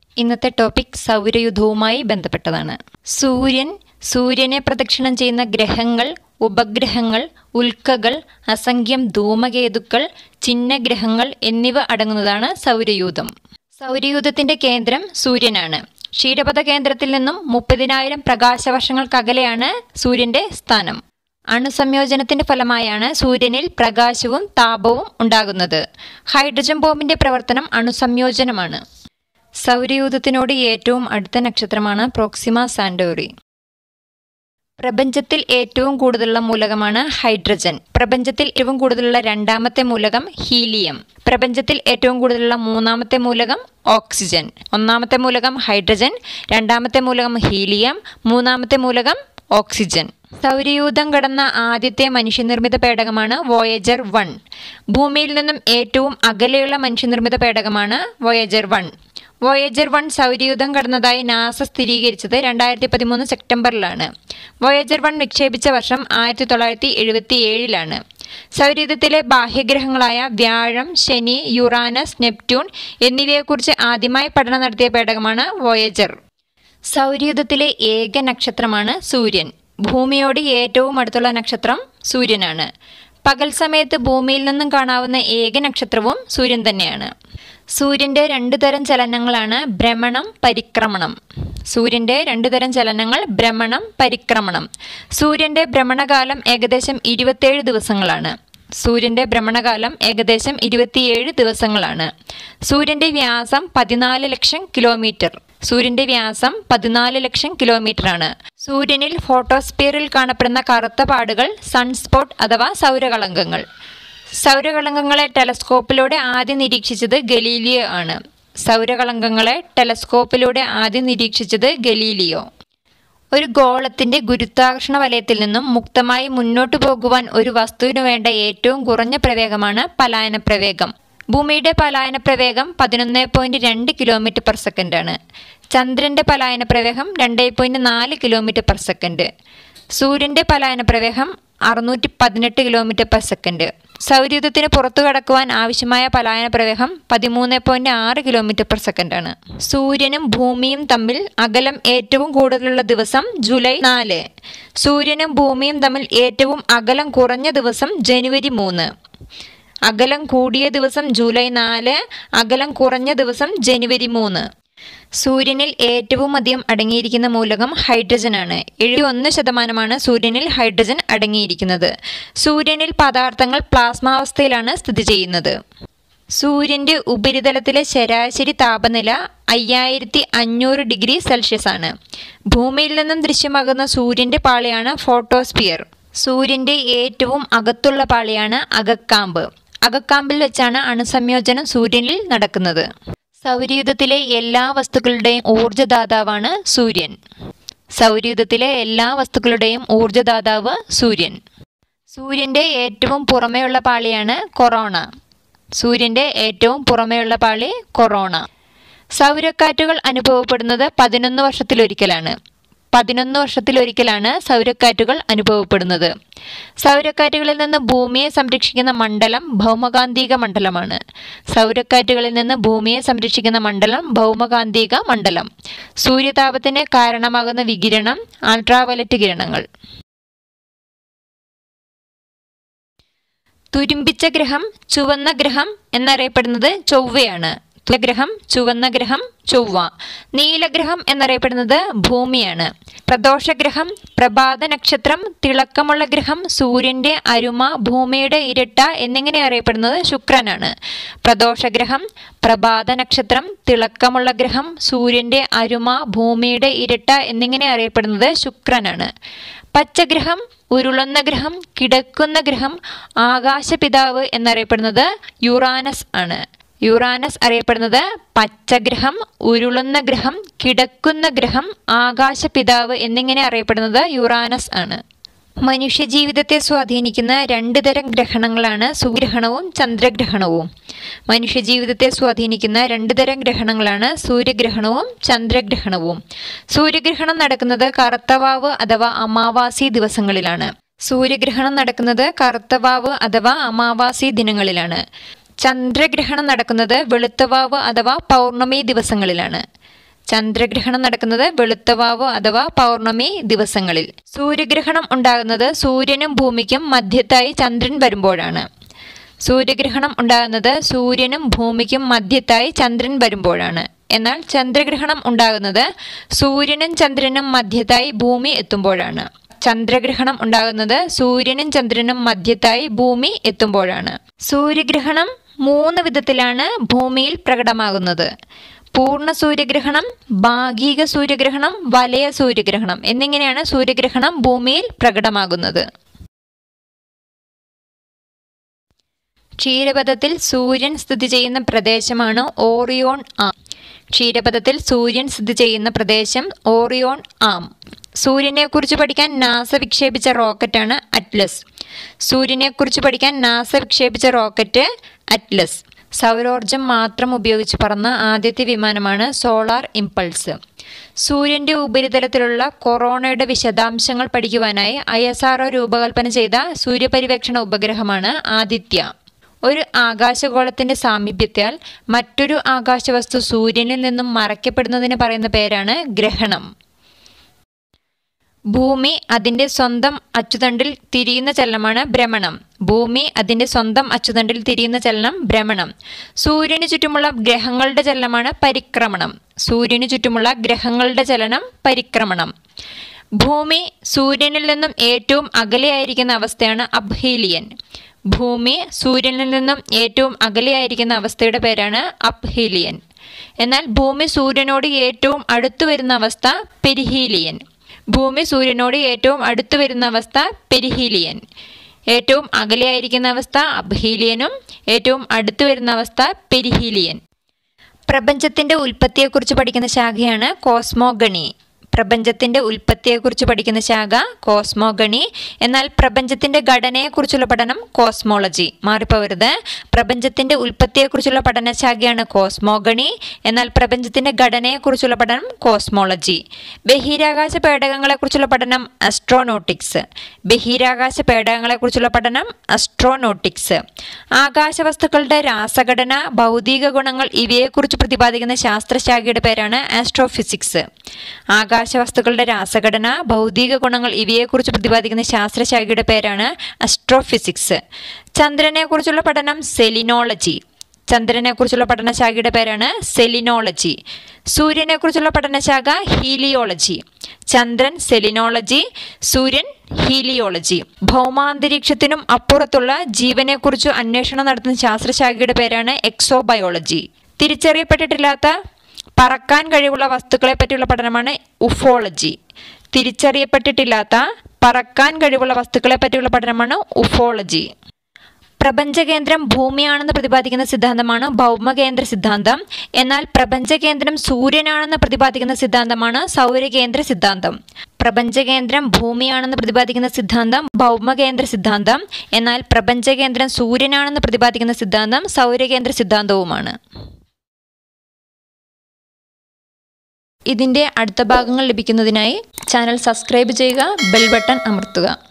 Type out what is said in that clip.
ഇന്നത്തെ ടോപ്പിക് സൗരയുധവുമായി ബന്ധപ്പെട്ടതാണ് സൂര്യൻ സൂര്യനെ പ്രദക്ഷിണം ചെയ്യുന്ന ഗ്രഹങ്ങൾ ഉപഗ്രഹങ്ങൾ ഉൽക്കകൾ അസംഖ്യം ധൂമകേതുക്കൾ ചിഹ്നഗ്രഹങ്ങൾ എന്നിവ അടങ്ങുന്നതാണ് സൗരയൂഥം സൗരയൂഥത്തിന്റെ കേന്ദ്രം സൂര്യനാണ് ക്ഷീരപഥ കേന്ദ്രത്തിൽ നിന്നും മുപ്പതിനായിരം പ്രകാശവർഷങ്ങൾക്കകലെയാണ് സൂര്യന്റെ സ്ഥാനം അണുസംയോജനത്തിന്റെ ഫലമായാണ് സൂര്യനിൽ പ്രകാശവും താപവും ഉണ്ടാകുന്നത് ഹൈഡ്രജൻ ബോംബിന്റെ പ്രവർത്തനം അണുസംയോജനമാണ് സൗരയൂഥത്തിനോട് ഏറ്റവും അടുത്ത നക്ഷത്രമാണ് പ്രോക്സിമ സാന്റോറി പ്രപഞ്ചത്തിൽ ഏറ്റവും കൂടുതലുള്ള മൂലകമാണ് ഹൈഡ്രജൻ പ്രപഞ്ചത്തിൽ ഏറ്റവും കൂടുതലുള്ള രണ്ടാമത്തെ മൂലകം ഹീലിയം പ്രപഞ്ചത്തിൽ ഏറ്റവും കൂടുതലുള്ള മൂന്നാമത്തെ മൂലകം ഓക്സിജൻ ഒന്നാമത്തെ മൂലകം ഹൈഡ്രജൻ രണ്ടാമത്തെ മൂലകം ഹീലിയം മൂന്നാമത്തെ മൂലകം ഓക്സിജൻ സൗരയൂഥം കടന്ന ആദ്യത്തെ മനുഷ്യനിർമ്മിത പേടകമാണ് വോയേജർ വൺ ഭൂമിയിൽ നിന്നും ഏറ്റവും അകലെയുള്ള മനുഷ്യനിർമ്മിത പേടകമാണ് വോയേജർ വൺ വോയേജർ വൺ സൗരയൂഥം കടന്നതായി നാസ സ്ഥിരീകരിച്ചത് രണ്ടായിരത്തി പതിമൂന്ന് സെപ്റ്റംബറിലാണ് വോയേജർ വൺ വിക്ഷേപിച്ച വർഷം ആയിരത്തി തൊള്ളായിരത്തി എഴുപത്തി ഏഴിലാണ് സൗരയൂഥത്തിലെ ബാഹ്യഗ്രഹങ്ങളായ വ്യാഴം ശനി യുറാനസ് നെപ്റ്റ്യൂൺ എന്നിവയെക്കുറിച്ച് ആദ്യമായി പഠനം നടത്തിയ പേടകമാണ് വോയേജർ സൗരയൂഥത്തിലെ ഏക നക്ഷത്രമാണ് സൂര്യൻ ഭൂമിയോട് ഏറ്റവും അടുത്തുള്ള നക്ഷത്രം സൂര്യനാണ് പകൽ സമയത്ത് ഭൂമിയിൽ നിന്നും കാണാവുന്ന ഏക നക്ഷത്രവും സൂര്യൻ തന്നെയാണ് സൂര്യന്റെ രണ്ടു തരം ചലനങ്ങളാണ് ഭ്രമണം പരിക്രമണം സൂര്യന്റെ രണ്ടു തരം ചലനങ്ങൾ ഭ്രമണം പരിക്രമണം സൂര്യന്റെ ഭ്രമണകാലം ഏകദേശം ഇരുപത്തേഴ് ദിവസങ്ങളാണ് സൂര്യന്റെ ഭ്രമണകാലം ഏകദേശം ഇരുപത്തിയേഴ് ദിവസങ്ങളാണ് സൂര്യന്റെ വ്യാസം പതിനാല് ലക്ഷം കിലോമീറ്റർ സൂര്യന്റെ വ്യാസം പതിനാല് ലക്ഷം കിലോമീറ്റർ ആണ് സൂര്യനിൽ ഫോട്ടോസ്പിയറിൽ കാണപ്പെടുന്ന കറുത്ത പാടുകൾ സൺസ്പോട്ട് അഥവാ സൗരകളങ്കങ്ങൾ സൗരകളങ്കങ്ങളെ ടെലസ്കോപ്പിലൂടെ ആദ്യം നിരീക്ഷിച്ചത് ഗലീലിയോ ആണ് സൗരകളങ്കങ്ങളെ ടെലസ്കോപ്പിലൂടെ ആദ്യം നിരീക്ഷിച്ചത് ഗലീലിയോ ഒരു ഗോളത്തിന്റെ ഗുരുത്വാകർഷണ വലയത്തിൽ നിന്നും മുക്തമായി മുന്നോട്ടു പോകുവാൻ ഒരു വസ്തുവിന് വേണ്ട ഏറ്റവും കുറഞ്ഞ പ്രവേഗമാണ് പലായന പ്രവേഗം ഭൂമിയുടെ പലായന പ്രവേഗം പതിനൊന്ന് പോയിന്റ് രണ്ട് കിലോമീറ്റർ പെർ സെക്കൻഡ് ആണ് ചന്ദ്രന്റെ പലായന പ്രവേഗം രണ്ട് പോയിന്റ് നാല് കിലോമീറ്റർ പെർ സെക്കൻഡ് സൂര്യന്റെ പലായന പ്രവേഗം അറുന്നൂറ്റി പതിനെട്ട് കിലോമീറ്റർ പെർ സെക്കൻഡ് സൗരയൂഥത്തിന് പുറത്തു കടക്കുവാൻ ആവശ്യമായ പലായന പ്രവേഗം പതിമൂന്ന് പോയിന്റ് ആറ് കിലോമീറ്റർ പെർ സെക്കൻഡ് ആണ് സൂര്യനും ഭൂമിയും തമ്മിൽ അകലം ഏറ്റവും കൂടുതലുള്ള ദിവസം ജൂലൈ നാല് സൂര്യനും ഭൂമിയും തമ്മിൽ ഏറ്റവും അകലം കുറഞ്ഞ ദിവസം ജനുവരി മൂന്ന് അകലം കൂടിയ ദിവസം ജൂലൈ നാല് അകലം കുറഞ്ഞ ദിവസം ജനുവരി മൂന്ന് സൂര്യനിൽ ഏറ്റവും അധികം അടങ്ങിയിരിക്കുന്ന മൂലകം ഹൈഡ്രജൻ ആണ് എഴുപത്തി ശതമാനമാണ് സൂര്യനിൽ ഹൈഡ്രജൻ അടങ്ങിയിരിക്കുന്നത് സൂര്യനിൽ പദാർത്ഥങ്ങൾ പ്ലാസ്മാവസ്ഥയിലാണ് സ്ഥിതി ചെയ്യുന്നത് സൂര്യന്റെ ഉപരിതലത്തിലെ ശരാശരി താപനില അയ്യായിരത്തി അഞ്ഞൂറ് ഡിഗ്രി സെൽഷ്യസ് ആണ് ഭൂമിയിൽ നിന്നും ദൃശ്യമാകുന്ന സൂര്യന്റെ പാളിയാണ് ഫോട്ടോസ്പിയർ സൂര്യന്റെ ഏറ്റവും അകത്തുള്ള പാളിയാണ് അകക്കാമ്പ് അകക്കാമ്പിൽ വെച്ചാണ് അണുസംയോജനം സൂര്യനിൽ നടക്കുന്നത് സൗരയൂഥത്തിലെ എല്ലാ വസ്തുക്കളുടെയും ഊർജ്ജദാതാവാണ് സൂര്യൻ സൗരയൂഥത്തിലെ എല്ലാ വസ്തുക്കളുടെയും ഊർജ്ജദാതാവ് സൂര്യൻ സൂര്യന്റെ ഏറ്റവും പുറമെയുള്ള പാളിയാണ് കൊറോണ സൂര്യന്റെ ഏറ്റവും പുറമെയുള്ള പാളി കൊറോണ സൗരക്കാറ്റുകൾ അനുഭവപ്പെടുന്നത് പതിനൊന്ന് വർഷത്തിലൊരിക്കലാണ് പതിനൊന്ന് വർഷത്തിലൊരിക്കലാണ് സൗരക്കാറ്റുകൾ അനുഭവപ്പെടുന്നത് സൗരക്കാറ്റുകളിൽ നിന്ന് ഭൂമിയെ സംരക്ഷിക്കുന്ന മണ്ഡലം ഭൗമകാന്തിക മണ്ഡലമാണ് സൗരക്കാറ്റുകളിൽ നിന്ന് ഭൂമിയെ സംരക്ഷിക്കുന്ന മണ്ഡലം ഭൗമകാന്തിക മണ്ഡലം സൂര്യതാപത്തിന് കാരണമാകുന്ന വികിരണം അൾട്രാവയലറ്റ് കിരണങ്ങൾ തുരുമ്പിച്ച ഗ്രഹം ചുവന്ന ഗ്രഹം എന്നറിയപ്പെടുന്നത് ചൊവ്വയാണ് ഗ്രഹം ചുവന്ന ഗ്രഹം ചൊവ്വ നീലഗ്രഹം എന്നറിയപ്പെടുന്നത് ഭൂമിയാണ് പ്രദോഷഗ്രഹം പ്രഭാത നക്ഷത്രം തിളക്കമുള്ള ഗ്രഹം സൂര്യന്റെ അരുമ ഭൂമിയുടെ ഇരട്ട എന്നിങ്ങനെ അറിയപ്പെടുന്നത് ശുക്രനാണ് പ്രദോഷഗ്രഹം പ്രഭാത നക്ഷത്രം തിളക്കമുള്ള ഗ്രഹം സൂര്യന്റെ അരുമ ഭൂമിയുടെ ഇരട്ട എന്നിങ്ങനെ അറിയപ്പെടുന്നത് ശുക്രനാണ് പച്ചഗ്രഹം ഉരുളുന്ന ഗ്രഹം കിടക്കുന്ന ഗ്രഹം ആകാശപിതാവ് എന്നറിയപ്പെടുന്നത് യുറാനസ് ആണ് യുറാനസ് അറിയപ്പെടുന്നത് പച്ചഗ്രഹം ഉരുളുന്ന ഗ്രഹം കിടക്കുന്ന ഗ്രഹം ആകാശപിതാവ് എന്നിങ്ങനെ അറിയപ്പെടുന്നത് യുറാനസ് ആണ് മനുഷ്യജീവിതത്തെ സ്വാധീനിക്കുന്ന രണ്ട് തരം ഗ്രഹണങ്ങളാണ് സൂര്യഗ്രഹണവും ചന്ദ്രഗ്രഹണവും മനുഷ്യജീവിതത്തെ സ്വാധീനിക്കുന്ന രണ്ട് തരം ഗ്രഹണങ്ങളാണ് സൂര്യഗ്രഹണവും ചന്ദ്രഗ്രഹണവും സൂര്യഗ്രഹണം നടക്കുന്നത് കറുത്തവാവ് അഥവാ അമാവാസി ദിവസങ്ങളിലാണ് സൂര്യഗ്രഹണം നടക്കുന്നത് കറുത്തവാവ് അഥവാ അമാവാസി ദിനങ്ങളിലാണ് ചന്ദ്രഗ്രഹണം നടക്കുന്നത് വെളുത്തവാവ് അഥവാ പൗർണമി ദിവസങ്ങളിലാണ് ചന്ദ്രഗ്രഹണം നടക്കുന്നത് വെളുത്തവാവ് അഥവാ പൗർണമി ദിവസങ്ങളിൽ സൂര്യഗ്രഹണം ഉണ്ടാകുന്നത് സൂര്യനും ഭൂമിക്കും മധ്യത്തായി ചന്ദ്രൻ വരുമ്പോഴാണ് സൂര്യഗ്രഹണം ഉണ്ടാകുന്നത് സൂര്യനും ഭൂമിക്കും മധ്യത്തായി ചന്ദ്രൻ വരുമ്പോഴാണ് എന്നാൽ ചന്ദ്രഗ്രഹണം ഉണ്ടാകുന്നത് സൂര്യനും ചന്ദ്രനും മധ്യത്തായി ഭൂമി എത്തുമ്പോഴാണ് ചന്ദ്രഗ്രഹണം ഉണ്ടാകുന്നത് സൂര്യനും ചന്ദ്രനും മധ്യത്തായി ഭൂമി എത്തുമ്പോഴാണ് സൂര്യഗ്രഹണം മൂന്ന് വിധത്തിലാണ് ഭൂമിയിൽ പ്രകടമാകുന്നത് പൂർണ്ണ സൂര്യഗ്രഹണം ഭാഗിക സൂര്യഗ്രഹണം വലയ സൂര്യഗ്രഹണം എന്നിങ്ങനെയാണ് സൂര്യഗ്രഹണം ഭൂമിയിൽ പ്രകടമാകുന്നത് ക്ഷീരപഥത്തിൽ സൂര്യൻ സ്ഥിതി ചെയ്യുന്ന പ്രദേശമാണ് ഓറിയോൺ ആം ക്ഷീരപഥത്തിൽ സൂര്യൻ സ്ഥിതി ചെയ്യുന്ന പ്രദേശം ഓറിയോൺ ആം സൂര്യനെക്കുറിച്ച് പഠിക്കാൻ നാസ വിക്ഷേപിച്ച റോക്കറ്റാണ് അറ്റ്ലസ് സൂര്യനെക്കുറിച്ച് പഠിക്കാൻ നാസ വിക്ഷേപിച്ച റോക്കറ്റ് അറ്റ്ലസ് സൗരോർജം മാത്രം ഉപയോഗിച്ച് പറന്ന ആദ്യത്തെ വിമാനമാണ് സോളാർ ഇമ്പൾസ് സൂര്യന്റെ ഉപരിതലത്തിലുള്ള കൊറോണയുടെ വിശദാംശങ്ങൾ പഠിക്കുവാനായി ഐ എസ് ആർ രൂപകൽപ്പന ചെയ്ത സൂര്യപരിവേക്ഷണ ഉപഗ്രഹമാണ് ആദിത്യ ഒരു ആകാശഗോളത്തിന്റെ സാമീപ്യത്താൽ മറ്റൊരു ആകാശവസ്തു സൂര്യനിൽ നിന്നും മറയ്ക്കപ്പെടുന്നതിന് പറയുന്ന പേരാണ് ഗ്രഹണം ഭൂമി അതിന്റെ സ്വന്തം അച്ചുതണ്ടിൽ തിരിയുന്ന ചലനമാണ് ഭ്രമണം ഭൂമി അതിന്റെ സ്വന്തം അച്ചുതണ്ടിൽ തിരിയുന്ന ചലനം ഭ്രമണം സൂര്യന് ചുറ്റുമുള്ള ഗ്രഹങ്ങളുടെ ചലനമാണ് പരിക്രമണം സൂര്യന് ചുറ്റുമുള്ള ഗ്രഹങ്ങളുടെ ചലനം പരിക്രമണം ഭൂമി സൂര്യനിൽ നിന്നും ഏറ്റവും അകലെയായിരിക്കുന്ന അവസ്ഥയാണ് അബ്ഹീലിയൻ ഭൂമി സൂര്യനിൽ നിന്നും ഏറ്റവും അകലെയായിരിക്കുന്ന അവസ്ഥയുടെ പേരാണ് അബ്ഹീലിയൻ എന്നാൽ ഭൂമി സൂര്യനോട് ഏറ്റവും അടുത്തു വരുന്ന അവസ്ഥ പെരിഹീലിയൻ ഭൂമി സൂര്യനോട് ഏറ്റവും അടുത്തു വരുന്ന അവസ്ഥ പെരിഹീലിയൻ ഏറ്റവും അകലെയായിരിക്കുന്ന അവസ്ഥ അബ്ഹീലിയനും ഏറ്റവും അടുത്തു വരുന്ന അവസ്ഥ പെരിഹീലിയൻ പ്രപഞ്ചത്തിന്റെ ഉൽപ്പത്തിയെക്കുറിച്ച് പഠിക്കുന്ന ശാഖയാണ് കോസ്മോഗണി പ്രപഞ്ചത്തിന്റെ ഉൽപ്പത്തിയെക്കുറിച്ച് പഠിക്കുന്ന ശാഖ കോസ്മോഗണി എന്നാൽ പ്രപഞ്ചത്തിന്റെ ഘടനയെക്കുറിച്ചുള്ള പഠനം കോസ്മോളജി മാറിപ്പോവരുത് പ്രപഞ്ചത്തിന്റെ ഉൽപ്പത്തിയെക്കുറിച്ചുള്ള പഠന ശാഖയാണ് കോസ്മോഗണി എന്നാൽ പ്രപഞ്ചത്തിന്റെ ഘടനയെക്കുറിച്ചുള്ള പഠനം കോസ്മോളജി ബഹിരാകാശ പേടകങ്ങളെക്കുറിച്ചുള്ള പഠനം അസ്ട്രോനോട്ടിക്സ് ബഹിരാകാശ പേടകങ്ങളെക്കുറിച്ചുള്ള പഠനം അസ്ട്രോനോട്ടിക്സ് ആകാശവസ്തുക്കളുടെ രാസഘടന ഭൗതിക ഗുണങ്ങൾ ഇവയെക്കുറിച്ച് പ്രതിപാദിക്കുന്ന ശാസ്ത്രശാഖയുടെ പേരാണ് ആസ്ട്രോഫിസിക്സ് ആകാശവസ്തുക്കളുടെ രാസഘടന ഭൗതിക ഗുണങ്ങൾ ഇവയെക്കുറിച്ച് പ്രതിപാദിക്കുന്ന ശാസ്ത്രശാഖയുടെ പേരാണ് അസ്ട്രോഫിസിക്സ് ചന്ദ്രനെക്കുറിച്ചുള്ള പഠനം സെലിനോളജി ചന്ദ്രനെക്കുറിച്ചുള്ള പഠനശാഖയുടെ പേരാണ് സെലിനോളജി സൂര്യനെക്കുറിച്ചുള്ള പഠനശാഖ ഹീലിയോളജി ചന്ദ്രൻ സെലിനോളജി സൂര്യൻ ഹീലിയോളജി ഭൗമാന്തരീക്ഷത്തിനും അപ്പുറത്തുള്ള ജീവനെക്കുറിച്ച് അന്വേഷണം നടത്തുന്ന ശാസ്ത്രശാഖയുടെ പേരാണ് എക്സോബയോളജി തിരിച്ചറിയപ്പെട്ടിട്ടില്ലാത്ത പറക്കാൻ കഴിവുള്ള വസ്തുക്കളെ പറ്റിയുള്ള പഠനമാണ് ഉഫോളജി തിരിച്ചറിയപ്പെട്ടിട്ടില്ലാത്ത പറക്കാൻ കഴിവുള്ള വസ്തുക്കളെ പറ്റിയുള്ള പഠനമാണ് ഉഫോളജി പ്രപഞ്ചകേന്ദ്രം ഭൂമിയാണെന്ന് പ്രതിപാദിക്കുന്ന സിദ്ധാന്തമാണ് ഭൗമകേന്ദ്ര സിദ്ധാന്തം എന്നാൽ പ്രപഞ്ചകേന്ദ്രം സൂര്യനാണെന്ന് പ്രതിപാദിക്കുന്ന സിദ്ധാന്തമാണ് സൗരകേന്ദ്ര സിദ്ധാന്തം പ്രപഞ്ചകേന്ദ്രം ഭൂമിയാണെന്ന് പ്രതിപാദിക്കുന്ന സിദ്ധാന്തം ഭൗമകേന്ദ്ര സിദ്ധാന്തം എന്നാൽ പ്രപഞ്ചകേന്ദ്രം സൂര്യനാണെന്ന് പ്രതിപാദിക്കുന്ന സിദ്ധാന്തം സൗരകേന്ദ്ര സിദ്ധാന്തവുമാണ് ഇതിൻ്റെ അടുത്ത ഭാഗങ്ങൾ ലഭിക്കുന്നതിനായി ചാനൽ സബ്സ്ക്രൈബ് ചെയ്യുക ബെൽ ബട്ടൺ അമർത്തുക